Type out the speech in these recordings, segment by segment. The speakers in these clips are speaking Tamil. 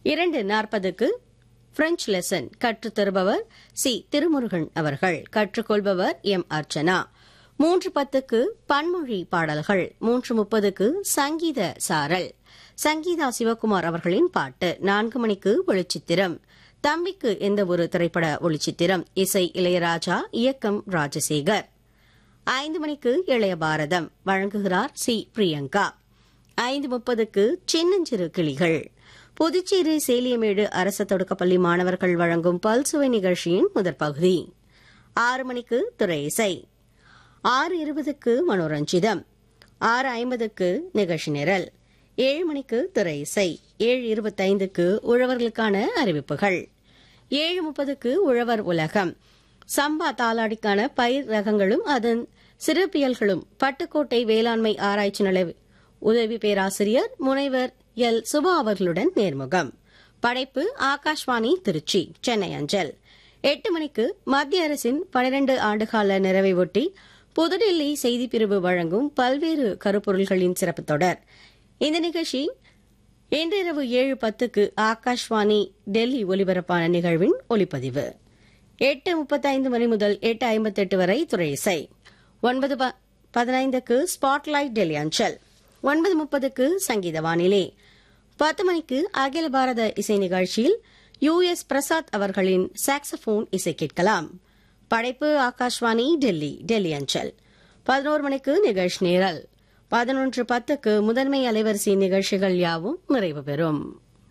இரண்டு நாற்பதுக்கு பிரெஞ்சு லெசன் கற்றுத் தருபவர் சி திருமுருகன் அவர்கள் கற்றுக்கொள்பவர் எம் அர்ச்சனா மூன்று பத்துக்கு பன்மொழி பாடல்கள் மூன்று முப்பதுக்கு சங்கீத சாரல் சங்கீதா சிவகுமார் அவர்களின் பாட்டு நான்கு மணிக்கு ஒளிச்சித்திரம் தம்பிக்கு எந்த ஒரு திரைப்பட ஒளிச்சித்திரம் இசை இளையராஜா இயக்கம் ராஜசேகர் ஐந்து மணிக்கு இளைய பாரதம் வழங்குகிறார் சி பிரியங்கா ஐந்து முப்பதுக்கு சின்னஞ்சிறு கிளிகள் புதுச்சேரி சேலியமேடு அரசு தொடக்கப்பள்ளி மாணவர்கள் வழங்கும் பல்சுவை நிகழ்ச்சியின் முதற் பகுதி ஆறு மணிக்கு துறை இசை ஆறு இருபதுக்கு மனோரஞ்சிதம் ஆறு ஐம்பதுக்கு நிகழ்ச்சி நிரல் ஏழு மணிக்கு துறை இசை ஏழு இருபத்தைந்துக்கு உழவர்களுக்கான அறிவிப்புகள் ஏழு முப்பதுக்கு உழவர் உலகம் சம்பா தாளாடிக்கான பயிர் ரகங்களும் அதன் சிறப்பியல்களும் பட்டுக்கோட்டை வேளாண்மை ஆராய்ச்சி நிலை உதவி பேராசிரியர் முனைவர் எல் சுபா அவர்களுடன் நேர்முகம் படைப்பு ஆகாஷ்வாணி திருச்சி சென்னை அஞ்சல் எட்டு மணிக்கு மத்திய அரசின் பனிரண்டு ஆண்டுகால நிறைவை ஒட்டி புதுடில்லி செய்திப்பிரிவு வழங்கும் பல்வேறு கருப்பொருள்களின் சிறப்பு தொடர் இந்த நிகழ்ச்சி இன்றிரவு ஏழு பத்துக்கு ஆகாஷ்வாணி டெல்லி ஒலிபரப்பான நிகழ்வின் ஒலிப்பதிவு எட்டு முப்பத்தைந்து மணி முதல் எட்டு ஐம்பத்தெட்டு வரை துறை இசை ஒன்பது பதினைந்துக்கு ஸ்பாட்லைட் டெல்லி அஞ்சல் ஒன்பது முப்பதுக்கு சங்கீத வானிலை பத்து மணிக்கு அகில பாரத இசை நிகழ்ச்சியில் யு எஸ் பிரசாத் அவர்களின் சாக்ஸபோன் இசை கேட்கலாம் படைப்பு ஆகாஷ்வாணி டெல்லி டெல்லி அஞ்சல் பதினோரு மணிக்கு நிகழ்ச்சி நேரல் பதினொன்று பத்துக்கு முதன்மை அலைவரிசை நிகழ்ச்சிகள் யாவும் நிறைவு பெறும்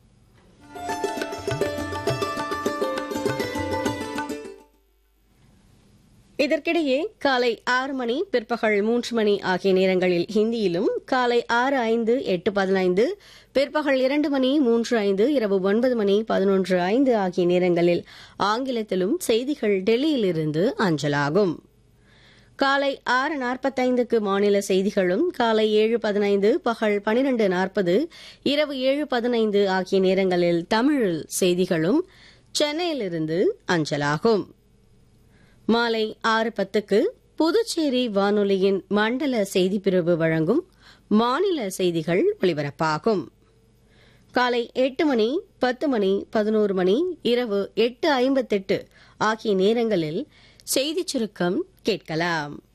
இதற்கிடையே காலை ஆறு மணி பிற்பகல் மூன்று மணி ஆகிய நேரங்களில் ஹிந்தியிலும் காலை ஆறு ஐந்து எட்டு பதினைந்து பிற்பகல் இரண்டு மணி மூன்று ஐந்து இரவு ஒன்பது மணி பதினொன்று ஐந்து ஆகிய நேரங்களில் ஆங்கிலத்திலும் செய்திகள் டெல்லியிலிருந்து அஞ்சலாகும் காலை ஆறு நாற்பத்தைந்துக்கு மாநில செய்திகளும் காலை ஏழு பதினைந்து பகல் பனிரெண்டு நாற்பது இரவு ஏழு பதினைந்து ஆகிய நேரங்களில் தமிழில் செய்திகளும் சென்னையிலிருந்து அஞ்சலாகும் மாலை ஆறு பத்துக்கு புதுச்சேரி வானொலியின் மண்டல செய்திப்பிரிவு வழங்கும் மாநில செய்திகள் ஒலிபரப்பாகும் காலை எட்டு மணி பத்து மணி பதினோரு மணி இரவு எட்டு ஐம்பத்தெட்டு ஆகிய நேரங்களில் செய்திச் சுருக்கம் கேட்கலாம்